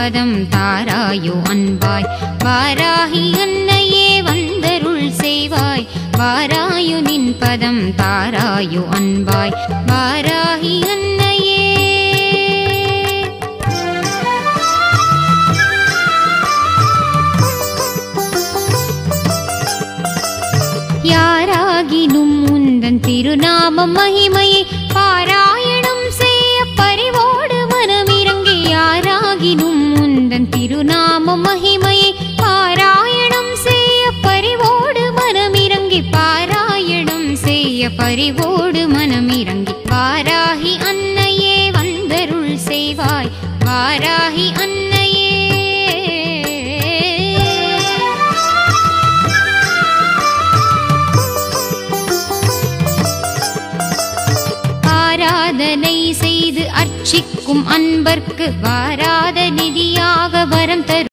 பதம் தாராயோ அன்பாய் வாராகி அன்னையே வந்தருள் செய்வாய் வாராயு நின் பதம் தாராயோ அன்பாய் வாராகி அன்னையே யாராகினும் உந்தன் திருநாமம் மகிமையை பாராயணம் செய்ய பரிவோடு மனமிறங்கி யாராகினும் உந்தன் திருநாமம் மகிமையை பாராயணம் செய்ய பரிவோடு மனமிறங்கி பாராயணம் செய்ய பரிவோடு மனமிறங்கி வாராகி அன்னையே வந்தருள் செய்வாய் வாராகி அன்னையே ஆராதனை செய்து அர்ச்சிக்கும் அன்பர்க்கு வாராத நிதியாக வரம் தரும்